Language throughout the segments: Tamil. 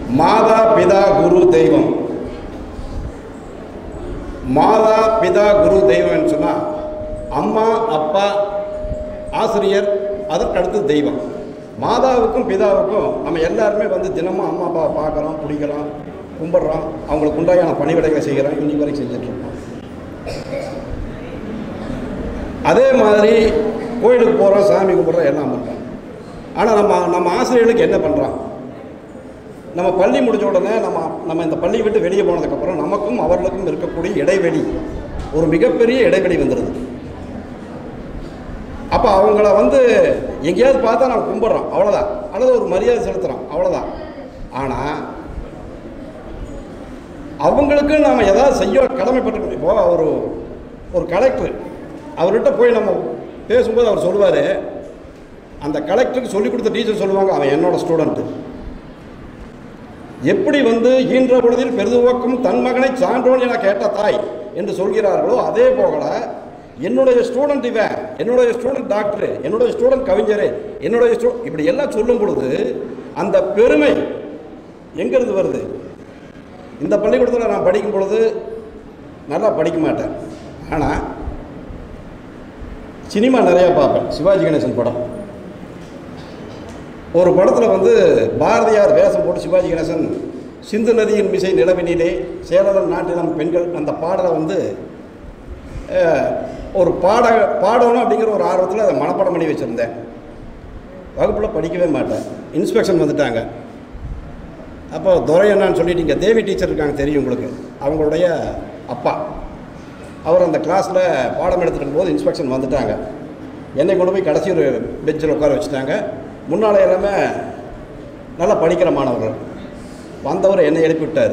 மாதா பிதா குரு தெய்வம் மாதா பிதா குரு தெய்வம்னு சொன்னால் அம்மா அப்பா ஆசிரியர் அதற்கடுத்து தெய்வம் மாதாவுக்கும் பிதாவுக்கும் நம்ம எல்லாருமே வந்து தினமும் அம்மா அப்பாவை பார்க்குறோம் பிடிக்கிறோம் கும்பிட்றோம் அவங்களுக்கு உண்டாயான பணிவிடைகளை செய்கிறோம் இன்னி வரைக்கும் செஞ்சிட்ருக்கோம் அதே மாதிரி கோயிலுக்கு போகிறோம் சாமி கும்பிட்றோம் எல்லாம் பண்ணுறோம் ஆனால் நம்ம நம்ம ஆசிரியர்களுக்கு என்ன பண்ணுறோம் நம்ம பள்ளி முடிஞ்ச உடனே நம்ம நம்ம இந்த பள்ளி விட்டு வெளியே போனதுக்கப்புறம் நமக்கும் அவர்களுக்கும் இருக்கக்கூடிய இடைவெளி ஒரு மிகப்பெரிய இடைவெளி வந்துடுது அப்போ அவங்கள வந்து எங்கேயாவது பார்த்தா நம்ம கும்பிட்றோம் அவ்வளோதான் அல்லது ஒரு மரியாதை செலுத்துகிறோம் அவ்வளோதான் ஆனால் அவங்களுக்கு நாம் ஏதாவது செய்ய கடமைப்பட்டிருக்கோம் இப்போ ஒரு ஒரு கலெக்டர் அவர்கிட்ட போய் நம்ம பேசும்போது அவர் சொல்லுவார் அந்த கலெக்டருக்கு சொல்லிக் கொடுத்த டீச்சர் சொல்லுவாங்க அவன் என்னோட ஸ்டூடெண்ட்டு எப்படி வந்து ஈன்ற பொழுதில் பெருதுவக்கும் தன் மகனை சான்றோன் என கேட்ட தாய் என்று சொல்கிறார்களோ அதே போகல என்னுடைய ஸ்டூடெண்ட் இவன் என்னுடைய ஸ்டூடெண்ட் டாக்டரு என்னுடைய ஸ்டூடெண்ட் கவிஞர் என்னுடைய ஸ்டூ இப்படி எல்லாம் சொல்லும் பொழுது அந்த பெருமை எங்கேருந்து வருது இந்த பள்ளிக்கூடத்தில் நான் படிக்கும் பொழுது நல்லா படிக்க மாட்டேன் ஆனால் சினிமா நிறையா பார்ப்பேன் சிவாஜி கணேசன் படம் ஒரு படத்தில் வந்து பாரதியார் வேஷம் போட்டு சிவாஜி கணேசன் சிந்து நதியின் மிசை நிலவினிலே சேலதன் நாட்டினம் பெண்கள் அந்த பாடலை வந்து அஹ், ஒரு பாட பாடணும் அப்படிங்கிற ஒரு ஆர்வத்தில் அதை மனப்பாடம் பண்ணி வச்சுருந்தேன் வகுப்பில் படிக்கவே மாட்டேன் இன்ஸ்பெக்ஷன் வந்துட்டாங்க அப்போ துரை அண்ணான்னு சொல்லிட்டு இங்கே தேவி டீச்சர் இருக்காங்க தெரியும் உங்களுக்கு அவங்களுடைய அப்பா அவர் அந்த கிளாஸில் பாடம் எடுத்துட்டு இருக்கும்போது இன்ஸ்பெக்ஷன் வந்துட்டாங்க என்னை கொண்டு போய் கடைசி ஒரு பெஞ்சில் உட்கார வச்சுட்டாங்க முன்னால் எல்லாமே நல்லா படிக்கிற மாணவர்கள் வந்தவர் என்னை எழுப்பி விட்டார்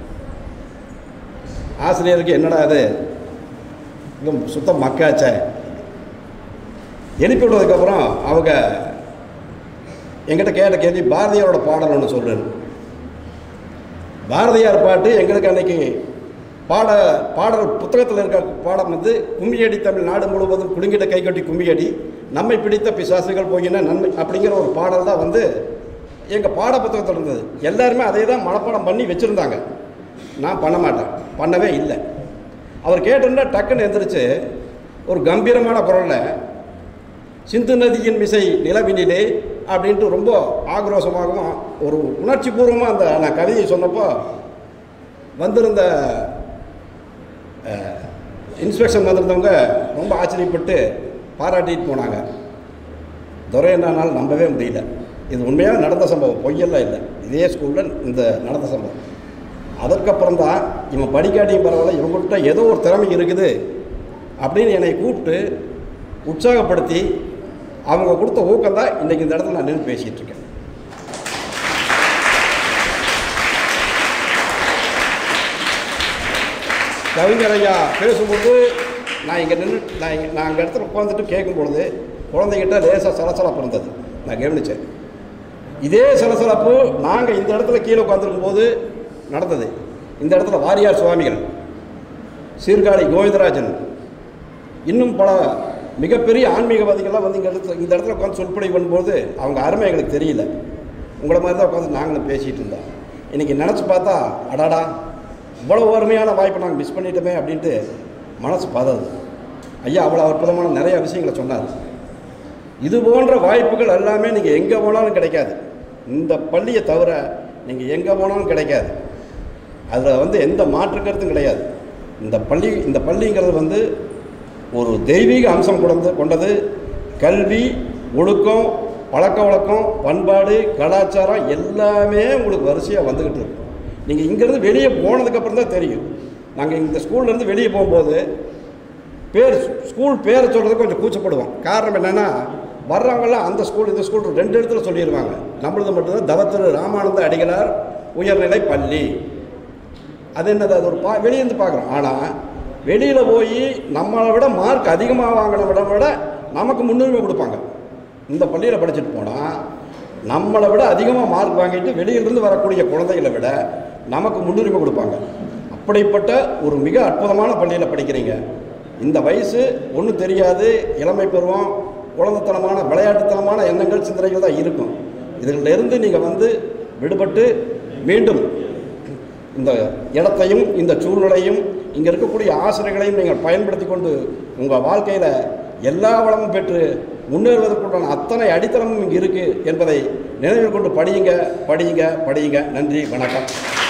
ஆசிரியருக்கு என்னடா அது இவன் சுத்தம் மக்காச்சே எழுப்பி விட்டதுக்கப்புறம் அவங்க என்கிட்ட கேட்ட கேள்வி பாரதியாரோட பாடல் ஒன்று சொல்லுன்னு பாரதியார் பாட்டு எங்களுக்கு அன்னைக்கு பாட பாடல் புத்தகத்தில் இருக்க பாடம் வந்து கும்மியடி தமிழ் நாடு முழுவதும் குலுங்கிட்ட கைகட்டி கும்மியடி நம்மை பிடித்த பிசாசுகள் போகின நன்மை அப்படிங்கிற ஒரு பாடல் தான் வந்து எங்கள் பாட புத்தகத்தில் இருந்தது எல்லாருமே அதே தான் மனப்பாடம் பண்ணி வச்சுருந்தாங்க நான் பண்ண மாட்டேன் பண்ணவே இல்லை அவர் கேட்டிருந்தா டக்குன்னு எந்திரிச்சு ஒரு கம்பீரமான குரலில் சிந்து நதியின் மிசை நிலவினிலே அப்படின்ட்டு ரொம்ப ஆக்ரோஷமாகவும் ஒரு உணர்ச்சி பூர்வமாக அந்த நான் கவிதையை சொன்னப்போ வந்திருந்த இன்ஸ்பெக்ஷன் வந்திருந்தவங்க ரொம்ப ஆச்சரியப்பட்டு பாராட்டிட்டு போனாங்க துரை என்னால் நம்பவே முடியல இது உண்மையாக நடந்த சம்பவம் பொய்யெல்லாம் இல்லை இதே ஸ்கூலில் இந்த நடந்த சம்பவம் அதற்கப்புறம் தான் இவன் படிக்காட்டியும் பரவாயில்ல இவங்கள்ட்ட ஏதோ ஒரு திறமை இருக்குது அப்படின்னு என்னை கூப்பிட்டு உற்சாகப்படுத்தி அவங்க கொடுத்த ஊக்கம் தான் இன்றைக்கி இந்த இடத்துல நான் நின்று பேசிகிட்டு இருக்கேன் கவிஞர் ஐயா பேசும்போது நான் இங்கே நின்று நான் இங்கே நான் அங்கே இடத்துல உட்காந்துட்டு கேட்கும் பொழுது குழந்தைகிட்ட லேசாக சலசலப்பு இருந்தது நான் கவனித்தேன் இதே சலசலப்பு நாங்கள் இந்த இடத்துல கீழே உட்காந்துருக்கும் போது நடந்தது இந்த இடத்துல வாரியார் சுவாமிகள் சீர்காழி கோவிந்தராஜன் இன்னும் பல மிகப்பெரிய ஆன்மீகவாதிகள்லாம் வந்து இங்கே இடத்துல இந்த இடத்துல உட்காந்து சொற்பொழி பண்ணும்போது அவங்க அருமை எங்களுக்கு தெரியல உங்களை மாதிரி தான் உட்காந்து நாங்களும் பேசிகிட்டு இருந்தோம் இன்றைக்கி நினச்சி பார்த்தா அடாடா இவ்வளோ அருமையான வாய்ப்பை நாங்கள் மிஸ் பண்ணிட்டோமே அப்படின்ட்டு மனசு பதறது ஐயா அவ்வளோ அற்புதமான நிறைய விஷயங்களை சொன்னார் இது போன்ற வாய்ப்புகள் எல்லாமே நீங்கள் எங்கே போனாலும் கிடைக்காது இந்த பள்ளியை தவிர நீங்கள் எங்கே போனாலும் கிடைக்காது அதில் வந்து எந்த மாற்று கருத்தும் கிடையாது இந்த பள்ளி இந்த பள்ளிங்கிறது வந்து ஒரு தெய்வீக அம்சம் கொண்டது கொண்டது கல்வி ஒழுக்கம் பழக்க வழக்கம் பண்பாடு கலாச்சாரம் எல்லாமே உங்களுக்கு வரிசையாக வந்துக்கிட்டு இருக்கு நீங்கள் இங்கேருந்து வெளியே போனதுக்கப்புறம் தான் தெரியும் நாங்கள் இந்த ஸ்கூல்லேருந்து வெளியே போகும்போது பேர் ஸ்கூல் பேரை சொல்கிறது கொஞ்சம் கூச்சப்படுவோம் காரணம் என்னென்னா வர்றவங்கெல்லாம் அந்த ஸ்கூல் இந்த ஸ்கூல் ரெண்டு இடத்துல சொல்லிடுவாங்க நம்மளது மட்டும்தான் தவத்திரு ராமானந்த அடிகளார் உயர்நிலை பள்ளி அது என்னது அது ஒரு பா வெளியேருந்து பார்க்குறோம் ஆனால் வெளியில் போய் நம்மளை விட மார்க் அதிகமாக வாங்கினவட விட நமக்கு முன்னுரிமை கொடுப்பாங்க இந்த பள்ளியில் படிச்சுட்டு போனால் நம்மளை விட அதிகமாக மார்க் வாங்கிட்டு வெளியிலிருந்து வரக்கூடிய குழந்தைகளை விட நமக்கு முன்னுரிமை கொடுப்பாங்க அப்படிப்பட்ட ஒரு மிக அற்புதமான பள்ளியில் படிக்கிறீங்க இந்த வயசு ஒன்றும் தெரியாது இளமை பருவம் குழந்தைத்தனமான விளையாட்டுத்தனமான எண்ணங்கள் சிந்தனைகள் தான் இருக்கும் இதிலிருந்து நீங்கள் வந்து விடுபட்டு மீண்டும் இந்த இடத்தையும் இந்த சூழ்நிலையும் இங்கே இருக்கக்கூடிய ஆசிரியர்களையும் நீங்கள் பயன்படுத்தி கொண்டு உங்கள் வாழ்க்கையில் எல்லா வளமும் பெற்று முன்னேறுவதற்குண்டான அத்தனை அடித்தளமும் இங்கே இருக்குது என்பதை நினைவில் கொண்டு படியுங்க படியுங்க படியுங்க நன்றி வணக்கம்